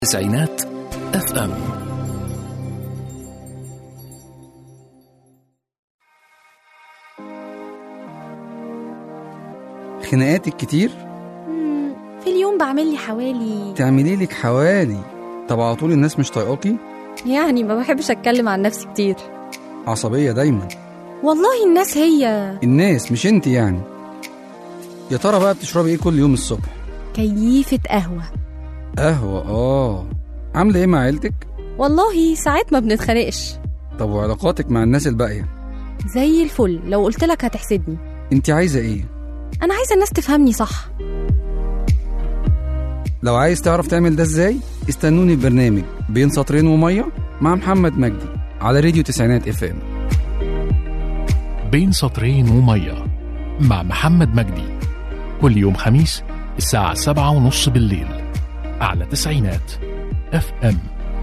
تسعينات اف ام خناقاتك كتير مم، في اليوم بعمل لي حوالي تعملي لك حوالي طب على طول الناس مش طايقاكي يعني ما بحبش اتكلم عن نفسي كتير عصبية دايما والله الناس هي الناس مش انت يعني يا ترى بقى بتشربي ايه كل يوم الصبح كيفة قهوة قهوة اه عاملة ايه مع عيلتك والله ساعات ما بنتخانقش طب وعلاقاتك مع الناس الباقية زي الفل لو قلت لك هتحسدني انت عايزة ايه انا عايزة الناس تفهمني صح لو عايز تعرف تعمل ده ازاي استنوني في برنامج بين سطرين ومية مع محمد مجدي على راديو تسعينات اف ام بين سطرين ومية مع محمد مجدي كل يوم خميس الساعة سبعة ونص بالليل على تسعينات اف ام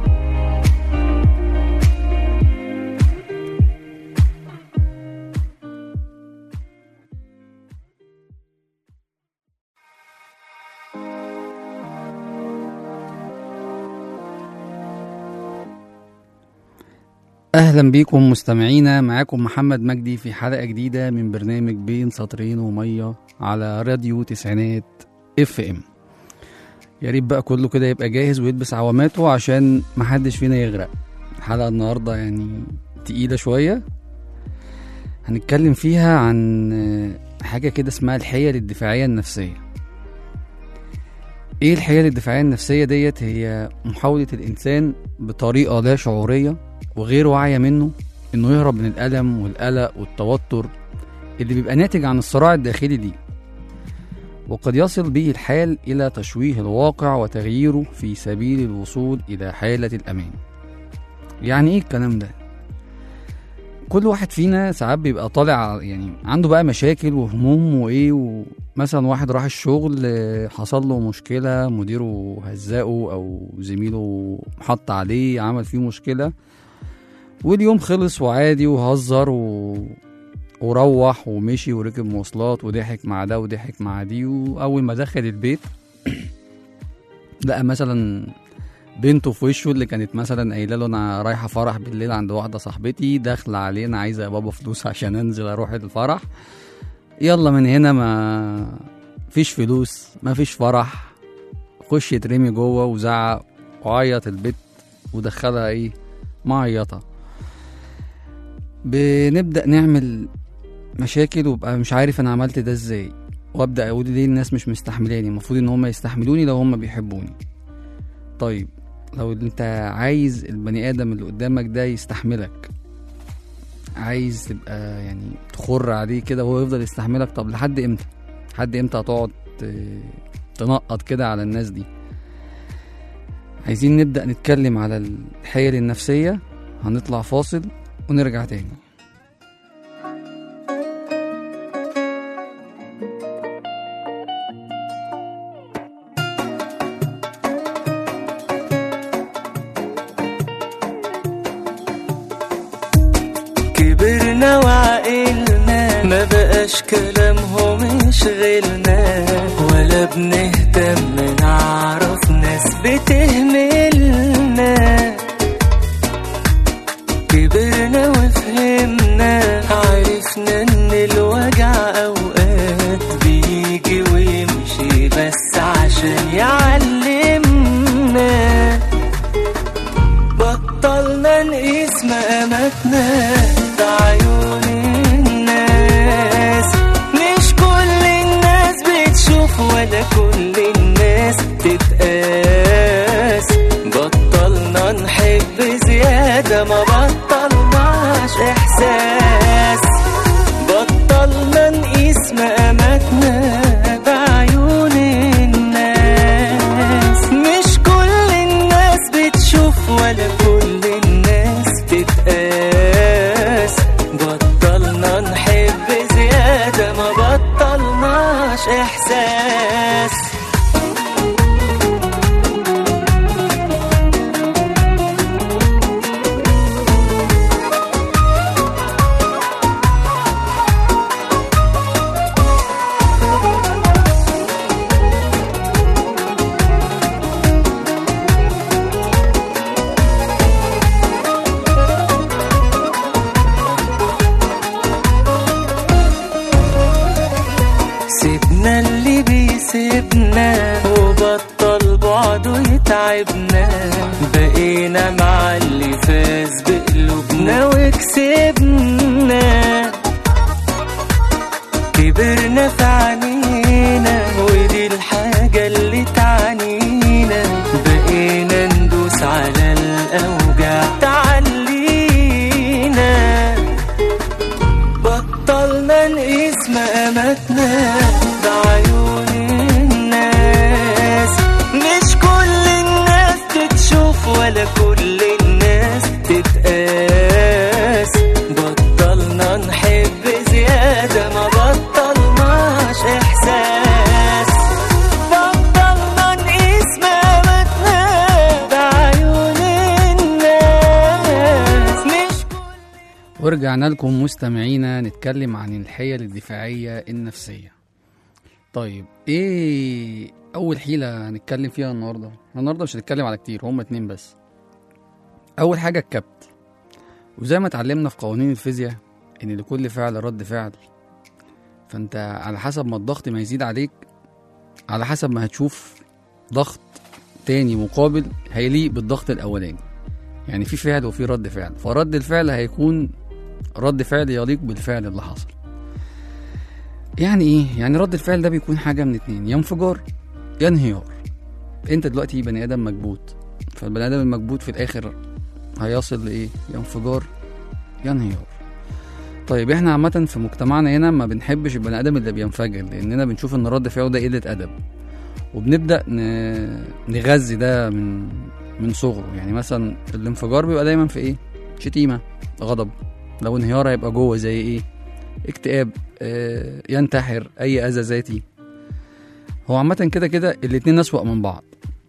اهلا بيكم مستمعينا معاكم محمد مجدي في حلقه جديده من برنامج بين سطرين وميه على راديو تسعينات اف ام يا ريت بقى كله كده يبقى جاهز ويلبس عواماته عشان محدش فينا يغرق الحلقه النهارده يعني تقيله شويه هنتكلم فيها عن آه، حاجه كده اسمها الحيل الدفاعيه النفسيه ايه الحيل الدفاعيه النفسيه ديت هي محاوله الانسان بطريقه لا شعوريه وغير واعية منه إنه يهرب من الألم والقلق والتوتر اللي بيبقى ناتج عن الصراع الداخلي دي وقد يصل به الحال إلى تشويه الواقع وتغييره في سبيل الوصول إلى حالة الأمان يعني إيه الكلام ده؟ كل واحد فينا ساعات بيبقى طالع يعني عنده بقى مشاكل وهموم وايه ومثلا واحد راح الشغل آه، حصل له مشكلة مديره هزقه او زميله حط عليه عمل فيه مشكلة واليوم خلص وعادي وهزر و... وروح ومشي وركب مواصلات وضحك مع ده وضحك مع دي واول ما دخل البيت لقى مثلا بنته في وشه اللي كانت مثلا قايله له انا رايحه فرح بالليل عند واحده صاحبتي داخله علينا عايزه يا بابا فلوس عشان انزل اروح الفرح يلا من هنا ما فيش فلوس ما فيش فرح خش يترمي جوه وزعق وعيط البت ودخلها ايه معيطه بنبدا نعمل مشاكل وابقى مش عارف انا عملت ده ازاي وابدا اقول ليه الناس مش مستحملاني المفروض ان هم يستحملوني لو هم بيحبوني طيب لو انت عايز البني ادم اللي قدامك ده يستحملك عايز تبقى يعني تخر عليه كده وهو يفضل يستحملك طب لحد امتى لحد امتى هتقعد ت- تنقط كده على الناس دي عايزين نبدأ نتكلم على الحيل النفسية هنطلع فاصل ونرجع تاني كبرنا وعقلنا ما بقاش كلامهم يشغلنا ولا بنهتم نعرف ناس بتهملنا كبرنا وفهمنا عرفنا ان الوجع اوقات بيجي ويمشي بس عشان يعلمنا بطلنا نقيس مقاماتنا بعيون الناس مش كل الناس بتشوف ولا كل تعبنا بقينا مع اللي فاز بقلوبنا وكسبنا كبرنا في عينينا ودي الحاجة اللي تعنينا بقينا ندوس على الأوجع تعلينا بطلنا نقيس مقاماتنا بعيون الناس مش كل الناس تتشوف ولا كل الناس تتقاس بطلنا نحب زيادة ما بطلناش إحساس بطلنا نقيس مقاماتنا بعيون الناس مش ورجعنا لكم مستمعينا نتكلم عن الحيل الدفاعية النفسية طيب ايه اول حيلة هنتكلم فيها النهاردة النهاردة مش هنتكلم على كتير هما اتنين بس اول حاجة الكبت وزي ما اتعلمنا في قوانين الفيزياء ان لكل فعل رد فعل فانت على حسب ما الضغط ما يزيد عليك على حسب ما هتشوف ضغط تاني مقابل هيليق بالضغط الاولاني يعني في فعل وفي رد فعل فرد الفعل هيكون رد فعل يليق بالفعل اللي حصل يعني ايه يعني رد الفعل ده بيكون حاجه من اتنين يا انفجار يا انهيار انت دلوقتي بني ادم مكبوت فالبني ادم المكبوت في الاخر هيصل لايه يا انفجار يا انهيار طيب احنا عامة في مجتمعنا هنا ما بنحبش البني ادم اللي بينفجر لاننا بنشوف ان رد فعله ده قلة ادب وبنبدأ ن- نغذي ده من من صغره يعني مثلا الانفجار بيبقى دايما في ايه شتيمة غضب لو انهيار هيبقى جوه زي ايه اكتئاب آه ينتحر اي اذى ذاتي هو عامة كده كده الاتنين أسوأ من بعض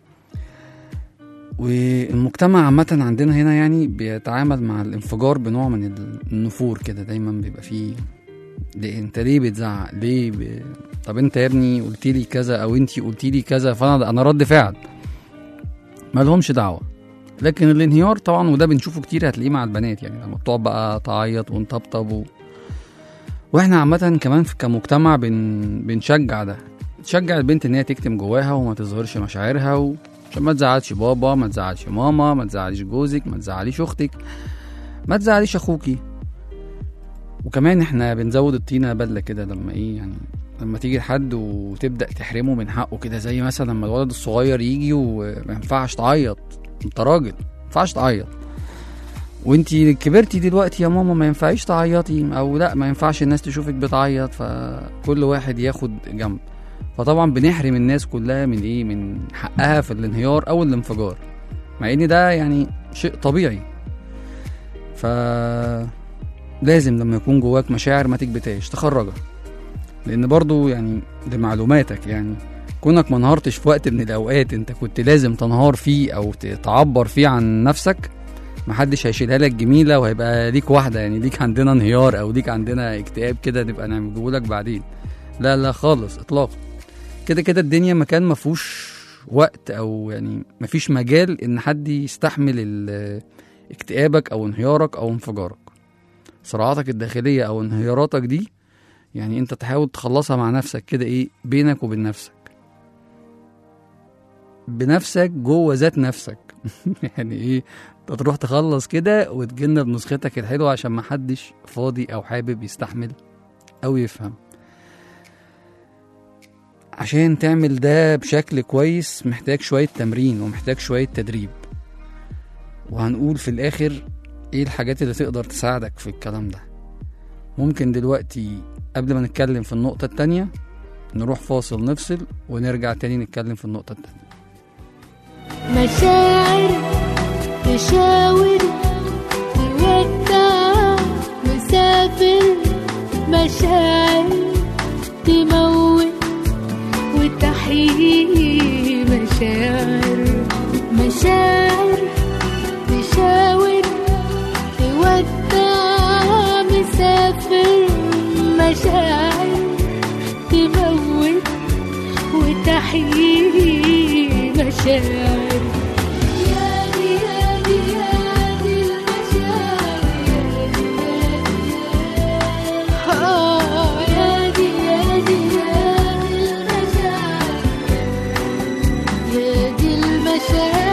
والمجتمع عامة عندنا هنا يعني بيتعامل مع الانفجار بنوع من النفور كده دايما بيبقى فيه ليه انت ليه بتزعق ليه ب... طب انت يا ابني قلت لي كذا او انتي قلت لي كذا فانا انا رد فعل ما لهمش دعوه لكن الانهيار طبعا وده بنشوفه كتير هتلاقيه مع البنات يعني لما بتقعد بقى تعيط ونطبطب و... واحنا عامة كمان في كمجتمع بن... بنشجع ده تشجع البنت ان هي تكتم جواها وما تظهرش مشاعرها و... عشان ما تزعلش بابا ما تزعلش ماما ما تزعليش جوزك ما تزعليش اختك ما تزعليش اخوكي وكمان احنا بنزود الطينة بلة كده لما ايه يعني لما تيجي لحد وتبدأ تحرمه من حقه كده زي مثلا لما الولد الصغير يجي وما ينفعش تعيط انت راجل ما ينفعش تعيط وانتي كبرتي دلوقتي يا ماما ما ينفعيش تعيطي او لا ما ينفعش الناس تشوفك بتعيط فكل واحد ياخد جنب فطبعا بنحرم الناس كلها من ايه من حقها في الانهيار او الانفجار مع ان ده يعني شيء طبيعي ف لازم لما يكون جواك مشاعر ما تكبتهاش تخرجها لان برضو يعني لمعلوماتك يعني كونك ما انهارتش في وقت من الاوقات انت كنت لازم تنهار فيه او ت- تعبر فيه عن نفسك محدش هيشيلها لك جميله وهيبقى ليك واحده يعني ليك عندنا انهيار او ليك عندنا اكتئاب كده نبقى نعمله لك بعدين لا لا خالص اطلاقا كده كده الدنيا مكان ما فيهوش وقت او يعني ما فيش مجال ان حد يستحمل ال- اكتئابك او انهيارك او انفجارك صراعاتك الداخليه او انهياراتك دي يعني انت تحاول تخلصها مع نفسك كده ايه بينك وبين نفسك بنفسك جوه ذات نفسك يعني ايه انت تروح تخلص كده وتجنب نسختك الحلوه عشان محدش فاضي او حابب يستحمل او يفهم عشان تعمل ده بشكل كويس محتاج شوية تمرين ومحتاج شوية تدريب وهنقول في الآخر ايه الحاجات اللي تقدر تساعدك في الكلام ده ممكن دلوقتي قبل ما نتكلم في النقطة التانية نروح فاصل نفصل ونرجع تاني نتكلم في النقطة التانية مشاعر تشاور تودع مسافر مشاعر تموت وتحيي مشاعر مشاعر تشاور تودع مسافر مشاعر تموت وتحيي مشاعر يا دي يا دي يا دي المشاعر آه يا دي يا دي يا دي المشاعر يا دي المشاعر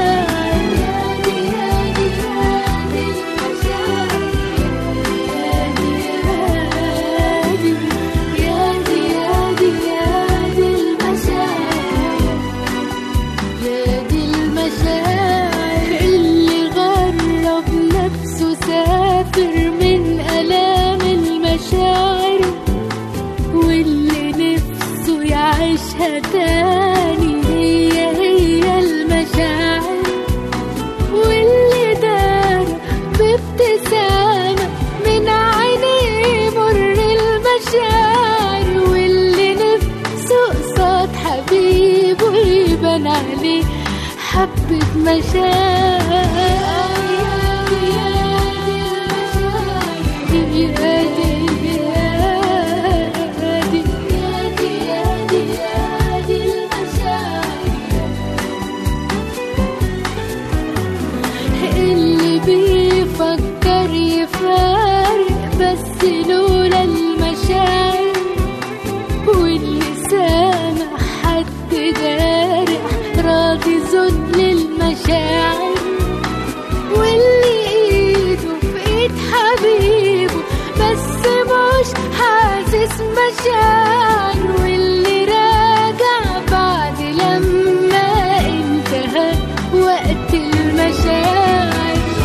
اللي بيفكر يفارق بس لولا المشاعر واللي سامع حد جارح راضي ذل المشاعر واللي ايده في ايد حبيبه بس مش حاسس مشاعر واللي راجع بعد لما انتهى وقت المشاعر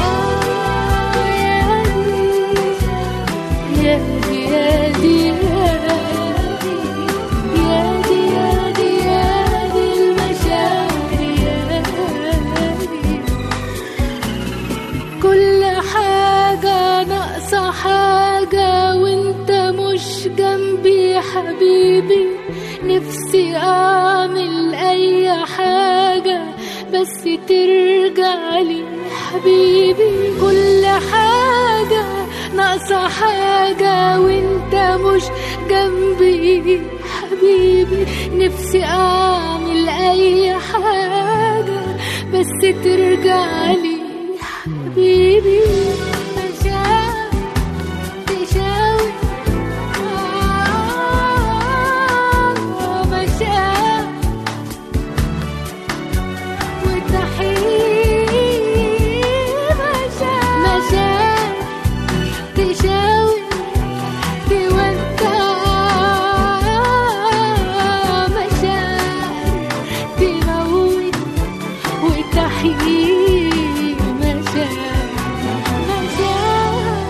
يا دي يا دي يا دي يا دي يا دي المشاعر يا دي كل حاجة ناقصة حاجة وانت مش جنبي حبيبي نفسي اعمل اي حاجة بس ترجع لي حبيبي كل حاجة ناقصة حاجة وانت مش جنبي حبيبي نفسي اعمل اي حاجة بس ترجع لي حبيبي مشاعر تشاور آه، مشاعر وتحيي مشاعر مشاعر تشاور تودع مشاعر تموت وتحيي مشاعر مشاعر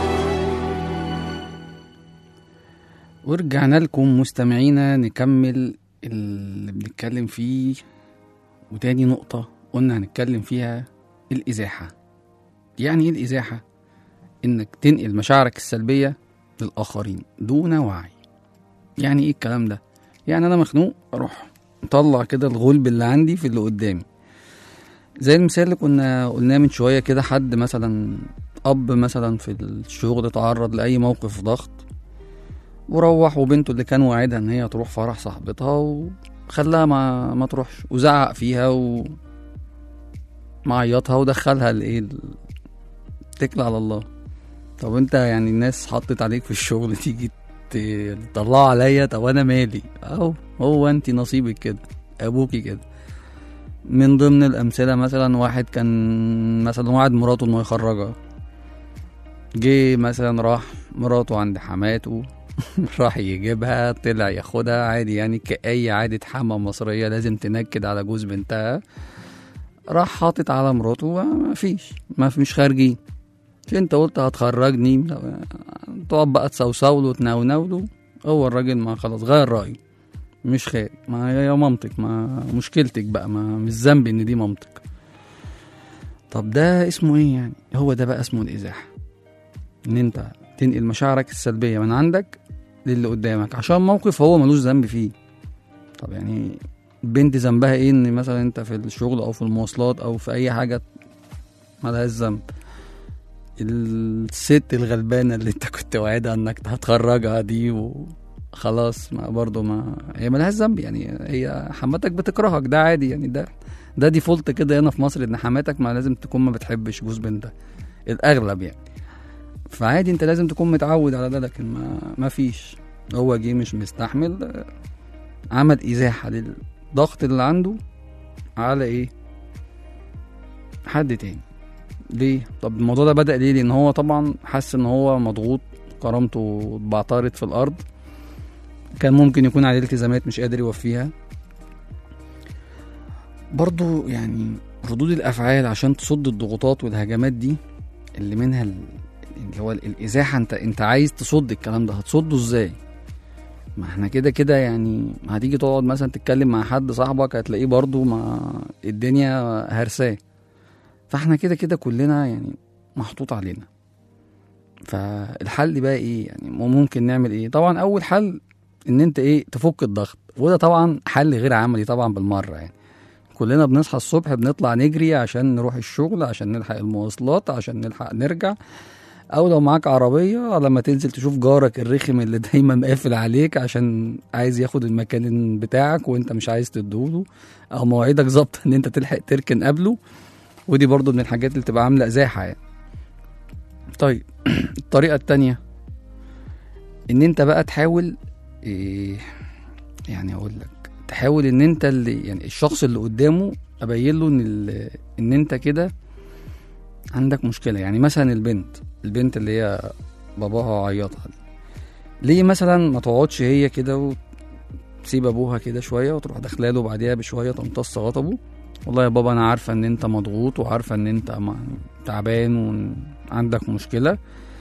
ورجعنا لكم مستمعينا نكمل اللي بنتكلم فيه وتاني نقطة قلنا هنتكلم فيها الإزاحة يعني إيه الإزاحة؟ إنك تنقل مشاعرك السلبية للآخرين دون وعي يعني إيه الكلام ده؟ يعني أنا مخنوق أروح مطلع كده الغلب اللي عندي في اللي قدامي زي المثال اللي كنا قلناه من شوية كده حد مثلا أب مثلا في الشغل اتعرض لأي موقف ضغط وروح وبنته اللي كان واعدها ان هي تروح فرح صاحبتها وخلاها ما ما تروحش وزعق فيها و معيطها ودخلها الايه ال- اتكل على الله طب انت يعني الناس حطت عليك في الشغل تيجي ت- تطلعوا عليا طب انا مالي اهو هو انت نصيبك كده ابوكي كده من ضمن الامثله مثلا واحد كان مثلا وعد مراته انه يخرجها جه مثلا راح مراته عند حماته راح يجيبها طلع ياخدها عادي يعني كأي عادة حما مصرية لازم تنكد على جوز بنتها راح حاطط على مراته ما فيش ما في مش خارجين مش انت قلت هتخرجني تقعد بقى تسوسو له وتنونو له هو الراجل ما خلاص غير رأيه مش خارج ما هي يا مامتك ما مشكلتك بقى ما مش ذنبي ان دي مامتك طب ده اسمه ايه يعني هو ده بقى اسمه الازاحه ان انت تنقل مشاعرك السلبيه من عندك للي قدامك عشان موقف هو ملوش ذنب فيه طب يعني بنت ذنبها ايه ان مثلا انت في الشغل او في المواصلات او في اي حاجه ملهاش ذنب الست الغلبانه اللي انت كنت واعدها انك هتخرجها دي وخلاص ما برضه ما هي ملهاش ذنب يعني هي حماتك بتكرهك ده عادي يعني ده ده ديفولت كده هنا في مصر ان حماتك ما لازم تكون ما بتحبش جوز بنتها الاغلب يعني فعادي انت لازم تكون متعود على ده لكن ما ما فيش هو جه مش مستحمل آه، عمل ازاحه للضغط اللي عنده على ايه حد تاني ليه طب الموضوع ده بدا ليه لان هو طبعا حس ان هو مضغوط كرامته اتبعترت في الارض كان ممكن يكون عليه التزامات مش قادر يوفيها برضو يعني ردود الافعال عشان تصد الضغوطات والهجمات دي اللي منها ال- اللي هو ال- الازاحه انت انت عايز تصد الكلام ده هتصده ازاي ما احنا كده كده يعني هتيجي تقعد مثلا تتكلم مع حد صاحبك هتلاقيه برضو ما الدنيا هرساه فاحنا كده كده كلنا يعني محطوط علينا فالحل بقى ايه يعني ممكن نعمل ايه طبعا اول حل ان انت ايه تفك الضغط وده طبعا حل غير عملي طبعا بالمره يعني كلنا بنصحى الصبح بنطلع نجري عشان نروح الشغل عشان نلحق المواصلات عشان نلحق نرجع او لو معاك عربيه لما تنزل تشوف جارك الرخم اللي دايما قافل عليك عشان عايز ياخد المكان بتاعك وانت مش عايز تدوله او مواعيدك ظابطه ان انت تلحق تركن قبله ودي برضو من الحاجات اللي تبقى عامله ازاحه يعني طيب الطريقه التانية ان انت بقى تحاول إيه يعني اقول لك تحاول ان انت اللي يعني الشخص اللي قدامه ابين له ان ال- ان انت كده عندك مشكله يعني مثلا البنت البنت اللي هي باباها عيطها دي ليه مثلا ما تقعدش هي كده وتسيب ابوها كده شويه وتروح داخلاله بعديها بشويه تمتص غضبه والله يا بابا انا عارفه ان انت مضغوط وعارفه ان انت ما- تعبان وعندك مشكله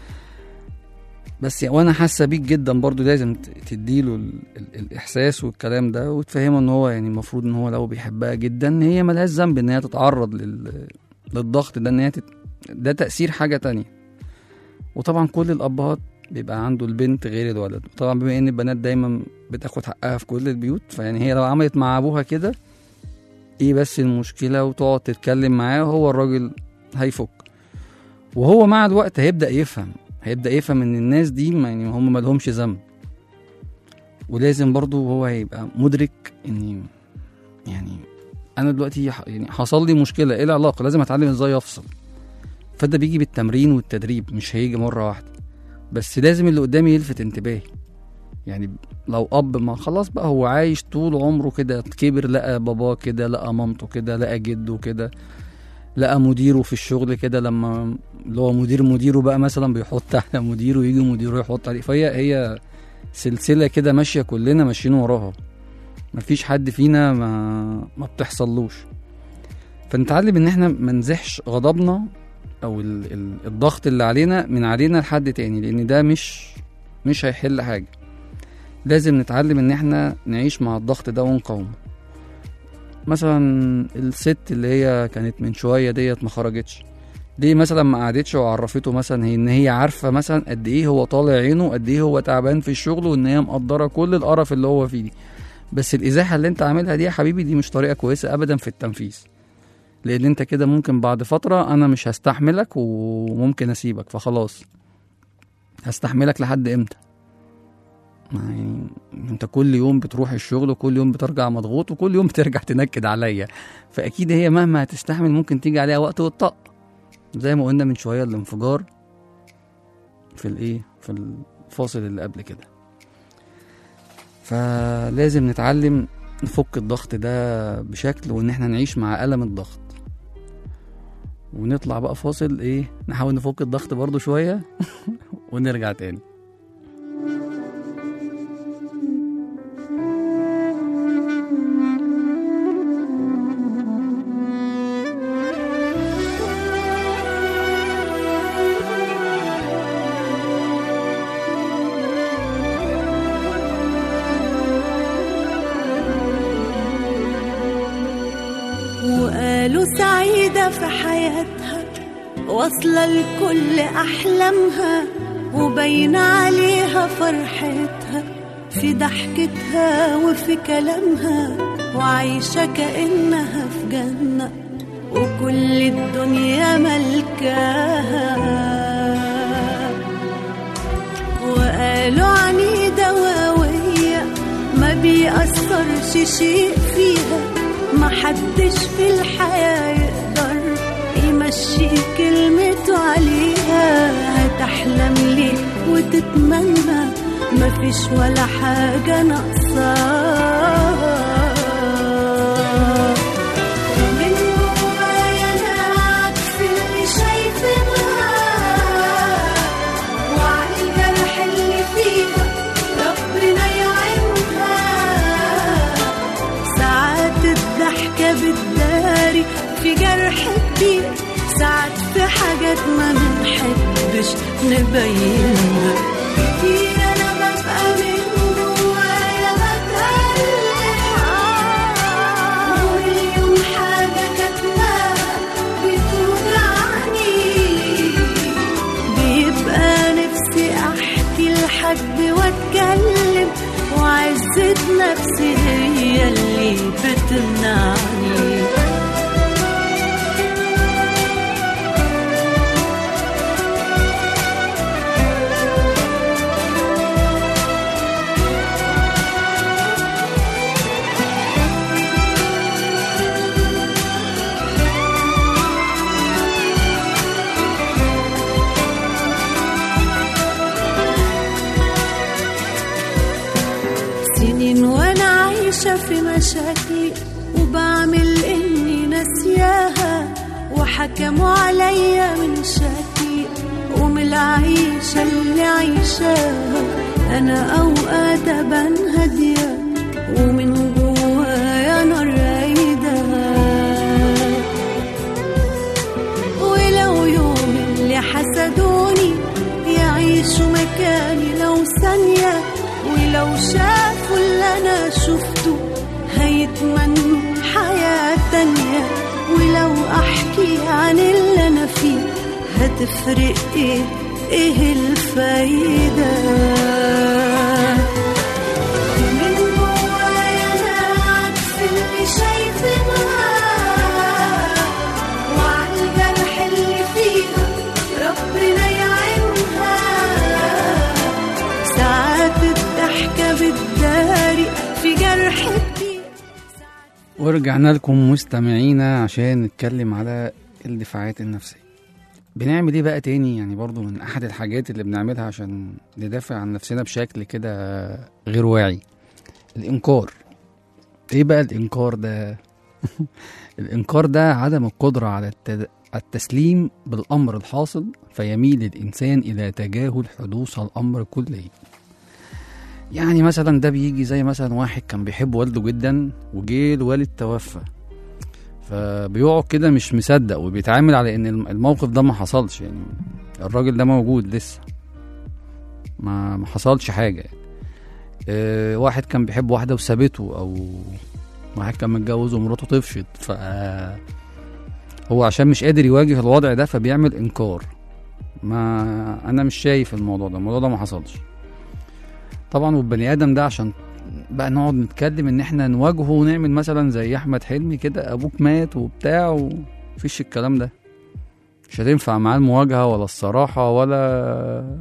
بس وانا حاسه بيك جدا برضو لازم ت- تديله ال... ال... الاحساس والكلام ده وتفهمه ان هو يعني المفروض ان هو لو بيحبها جدا هي ملهاش ذنب ان هي تتعرض لل... للضغط ده ان هي تت... ده تاثير حاجه تانية وطبعا كل الابهات بيبقى عنده البنت غير الولد طبعا بما ان البنات دايما بتاخد حقها في كل البيوت فيعني هي لو عملت مع ابوها كده ايه بس المشكله وتقعد تتكلم معاه وهو الراجل هيفك وهو مع الوقت هيبدا يفهم هيبدا يفهم ان الناس دي ما- يعني هم مالهمش ذنب ولازم برضو هو هيبقى مدرك ان يعني انا دلوقتي ح- يعني حصل لي مشكله ايه العلاقه لازم اتعلم ازاي افصل فده بيجي بالتمرين والتدريب مش هيجي مره واحده بس لازم اللي قدامي يلفت انتباهي يعني لو اب ما خلاص بقى هو عايش طول عمره كده كبر لقى باباه كده لقى مامته كده لقى جده كده لقى مديره في الشغل كده لما اللي هو مدير مديره بقى مثلا بيحط على مديره يجي مديره يحط عليه فهي هي سلسله كده ماشيه كلنا ماشيين وراها مفيش حد فينا ما ما بتحصلوش فنتعلم ان احنا ما نزحش غضبنا او ال ال الضغط اللي علينا من علينا لحد تاني لان ده مش مش هيحل حاجه لازم نتعلم ان احنا نعيش مع الضغط ده ونقاومه مثلا الست اللي هي كانت من شويه ديت ما خرجتش ليه مثلا ما قعدتش وعرفته مثلا هي ان هي عارفه مثلا قد ايه هو طالع عينه قد ايه هو تعبان في الشغل وان هي مقدره كل القرف اللي هو فيه دي بس الازاحه اللي انت عاملها دي يا حبيبي دي مش طريقه كويسه ابدا في التنفيذ لان انت كده ممكن بعد فتره انا مش هستحملك وممكن اسيبك فخلاص هستحملك لحد امتى ما يعني انت كل يوم بتروح الشغل وكل يوم بترجع مضغوط وكل يوم بترجع تنكد عليا فاكيد هي مهما هتستحمل ممكن تيجي عليها وقت وتطق زي ما قلنا من شويه الانفجار في الايه في الفاصل اللي قبل كده فلازم نتعلم نفك الضغط ده بشكل وان احنا نعيش مع ألم الضغط ونطلع بقى فاصل ايه نحاول نفك الضغط برضو شوية ونرجع تاني وقالوا سعيدة في حياتها واصلة لكل أحلامها وبين عليها فرحتها في ضحكتها وفي كلامها وعايشة كأنها في جنة وكل الدنيا ملكاها وقالوا عنيدة وقوية ما بيأثرش شيء فيها ما حدش في الحياة يقدر يمشي كلمته عليها هتحلم ليه وتتمنى مفيش ولا حاجة ناقصاها ومن جوايا أنا عكس اللي شايفينها وعن الجرح اللي فيها ربنا يعينها ساعات الضحكة بتداري في جرح كبير ساعات في حاجات ما بنحبش نبينها كتير أنا ببقى من جوايا بتألم ومليون حاجة كاتماها بتوجعني بيبقى نفسي احكي لحد واتكلم وعزة نفسي هي اللي بتمنعني غارقة في مشاكلي وبعمل إني ناسياها وحكموا عليا من شكلي ومن العيشة اللي عيشاها أنا أوقات أبان هادية ومن جوايا نار رايدة ولو يوم اللي حسدوني يعيشوا مكاني لو ثانية ولو شافوا اللي أنا شفته هيتمنوا حياة تانية ولو أحكي عن اللي أنا فيه هتفرق إيه إيه الفايدة من جوايا أنا عكس اللي شايفينها وعلى الجرح اللي فيها ربنا يعينها ساعات الضحكة بتداري في جرح كبير ورجعنا لكم مستمعينا عشان نتكلم على الدفاعات النفسية بنعمل ايه بقى تاني يعني برضو من احد الحاجات اللي بنعملها عشان ندافع عن نفسنا بشكل كده غير واعي الانكار ايه بقى الانكار ده الانكار ده عدم القدرة على التد... التسليم بالامر الحاصل فيميل الانسان الى تجاهل حدوث الامر كليا يعني مثلا ده بيجي زي مثلا واحد كان بيحب والده جدا وجه الوالد توفى فبيقعد كده مش مصدق وبيتعامل على ان الم- الموقف ده ما حصلش يعني الراجل ده موجود لسه ما ما حصلش حاجه يعني. اه واحد كان بيحب واحده وسابته او واحد كان متجوز ومراته طفشت ف هو عشان مش قادر يواجه الوضع ده فبيعمل انكار ما انا مش شايف الموضوع ده الموضوع ده ما حصلش طبعا والبني ادم ده عشان بقى نقعد نتكلم ان احنا نواجهه ونعمل مثلا زي احمد حلمي كده ابوك مات وبتاع ومفيش الكلام ده مش هتنفع معاه المواجهه ولا الصراحه ولا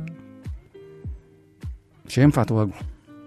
مش هينفع تواجهه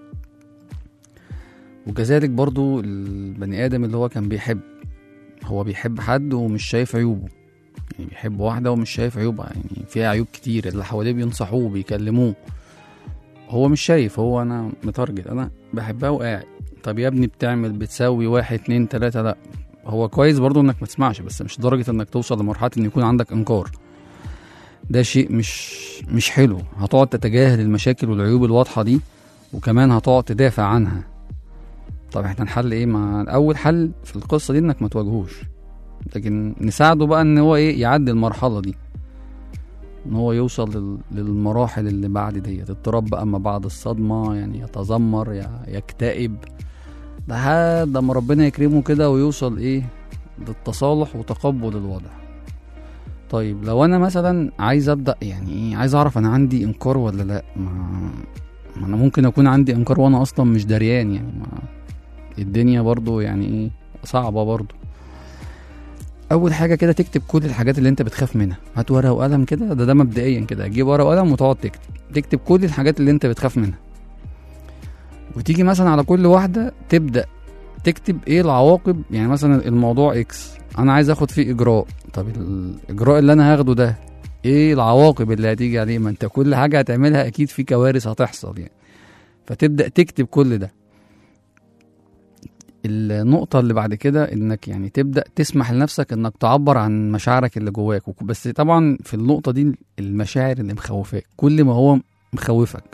وكذلك برضو البني ادم اللي هو كان بيحب هو بيحب حد ومش شايف عيوبه يعني بيحب واحده ومش شايف عيوبها يعني فيها عيوب كتير اللي حواليه بينصحوه بيكلموه هو مش شايف هو انا متارجت انا بحبها وقاعد طب يا ابني بتعمل بتسوي واحد اتنين تلاتة لا هو كويس برضو انك ما تسمعش بس مش لدرجة انك توصل لمرحلة ان يكون عندك انكار ده شيء مش مش حلو هتقعد تتجاهل المشاكل والعيوب الواضحة دي وكمان هتقعد تدافع عنها طب احنا نحل ايه مع اول حل في القصة دي انك ما تواجهوش لكن نساعده بقى ان هو ايه يعدي المرحلة دي ان هو يوصل لل- للمراحل اللي بعد ديت اضطراب بقى ما بعد الصدمة يعني يتذمر ي- يكتئب لحد ما ربنا يكرمه كده ويوصل ايه للتصالح وتقبل الوضع طيب لو انا مثلا عايز ابدا يعني ايه عايز اعرف انا عندي انكار ولا لا ما, ما انا ممكن اكون عندي انكار وانا اصلا مش دريان يعني ما الدنيا برضو يعني ايه صعبة برضو اول حاجه كده تكتب كل الحاجات اللي انت بتخاف منها هات ورقه وقلم كده ده ده مبدئيا كده تجيب ورقه وقلم وتقعد تكتب تكتب كل الحاجات اللي انت بتخاف منها وتيجي مثلا على كل واحده تبدا تكتب ايه العواقب يعني مثلا الموضوع اكس انا عايز اخد فيه اجراء طب الاجراء اللي انا هاخده ده ايه العواقب اللي هتيجي عليه ما انت كل حاجه هتعملها اكيد في كوارث هتحصل يعني فتبدا تكتب كل ده النقطة اللي بعد كده انك يعني تبدأ تسمح لنفسك انك تعبر عن مشاعرك اللي جواك وك- بس طبعا في النقطة دي المشاعر اللي مخوفاك كل ما هو مخوفك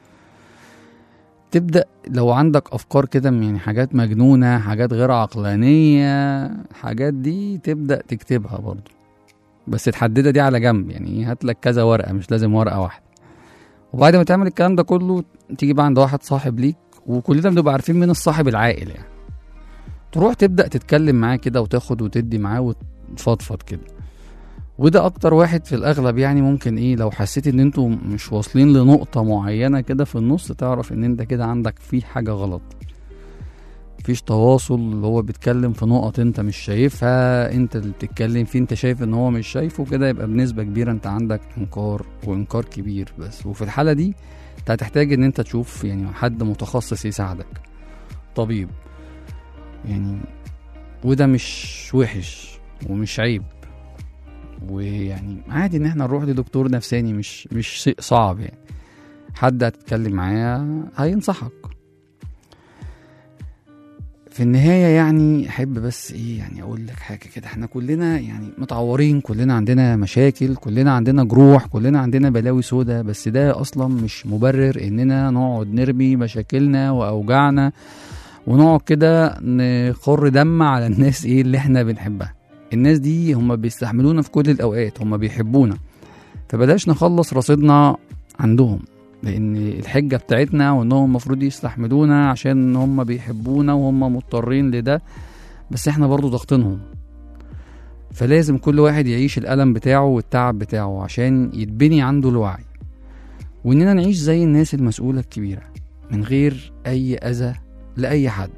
تبدأ لو عندك أفكار كده يعني حاجات مجنونة حاجات غير عقلانية حاجات دي تبدأ تكتبها برضو بس تحددها دي على جنب يعني هات لك كذا ورقة مش لازم ورقة واحدة وبعد ما تعمل الكلام ده كله تيجي بقى عند واحد صاحب ليك وكلنا بنبقى عارفين مين الصاحب العاقل يعني تروح تبدأ تتكلم معاه كده وتاخد وتدي معاه وتفضفض كده وده اكتر واحد في الاغلب يعني ممكن ايه لو حسيت ان انتوا مش واصلين لنقطة معينة كده في النص تعرف ان انت كده عندك في حاجة غلط مفيش تواصل اللي هو بيتكلم في نقط انت مش شايفها انت اللي بتتكلم فيه انت شايف ان هو مش شايفه كده يبقى بنسبة كبيرة انت عندك انكار وانكار كبير بس وفي الحالة دي انت هتحتاج ان انت تشوف يعني حد متخصص يساعدك طبيب يعني وده مش وحش ومش عيب ويعني عادي ان احنا نروح لدكتور نفساني مش مش شيء صعب يعني حد هتتكلم معاه هينصحك في النهاية يعني أحب بس إيه يعني أقول لك حاجة كده إحنا كلنا يعني متعورين كلنا عندنا مشاكل كلنا عندنا جروح كلنا عندنا بلاوي سودا بس ده أصلا مش مبرر إننا نقعد نرمي مشاكلنا وأوجاعنا ونقعد كده نخر دم على الناس إيه اللي إحنا بنحبها الناس دي هم بيستحملونا في كل الأوقات هم بيحبونا فبلاش نخلص رصيدنا عندهم لان الحجه بتاعتنا وانهم المفروض يستحملونا عشان هم بيحبونا وهم مضطرين لده بس احنا برضو ضاغطينهم فلازم كل واحد يعيش الألم بتاعه والتعب بتاعه عشان يتبني عنده الوعي وإننا نعيش زي الناس المسؤولة الكبيرة من غير أي أذى لأي حد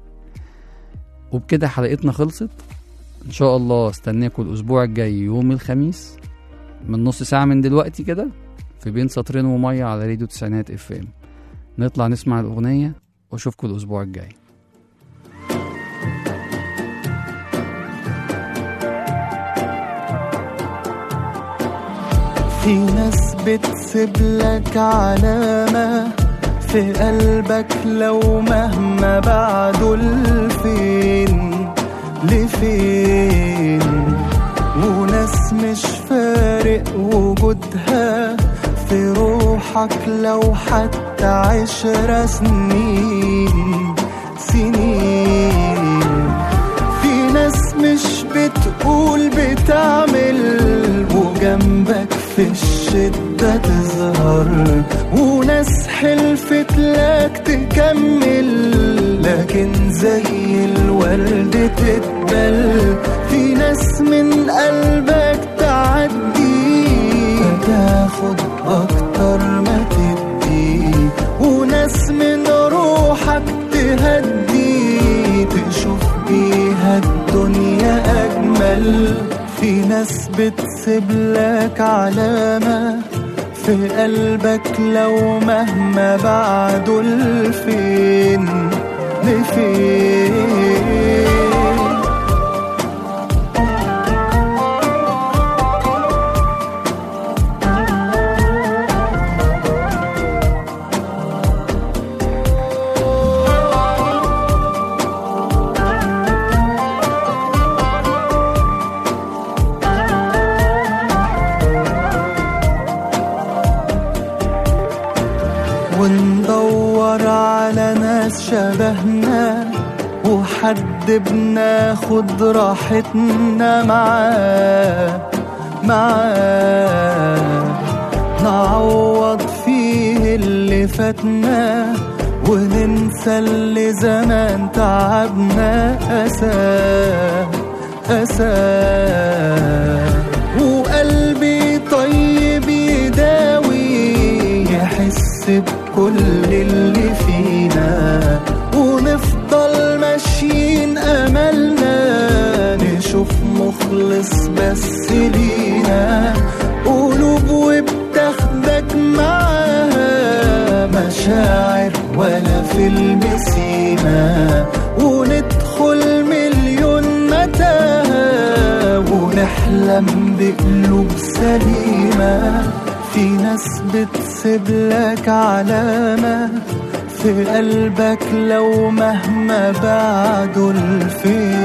وبكده حلقتنا خلصت إن شاء الله استناكم الأسبوع الجاي يوم الخميس من نص ساعة من دلوقتي كده في بين سطرين ومية على راديو تسعينات اف ام نطلع نسمع الأغنية وأشوفكم الأسبوع الجاي في ناس بتسيب لك علامة في قلبك لو مهما بعدوا لفين لفين وناس مش فارق وجودها في روحك لو حتى عشر سنين سنين في ناس مش بتقول بتعمل وجنبك في الشدة تظهر وناس حلفت لك تكمل لكن زي الورد تتبل في ناس من قلبك تعدي فتاخد أكتر ما تدي وناس من روحك تهدي تشوف بيها الدنيا أجمل في ناس بتسيب لك علامة في قلبك لو مهما بعدوا لفين لفين وندور على ناس شبهنا وحد بناخد راحتنا معاه معاه نعوض فيه اللي فاتنا وننسى اللي زمان تعبنا أساه أساه وقلبي طيب يداوي يحس بكل اللي فينا ونفضل ماشيين أملنا نشوف مخلص بس لينا قلوب وبتاخدك معاها مشاعر ولا فيلم سيما وندخل مليون متاهة ونحلم بقلوب سليمة في ناس بتسيب لك علامة في قلبك لو مهما بعدوا الفين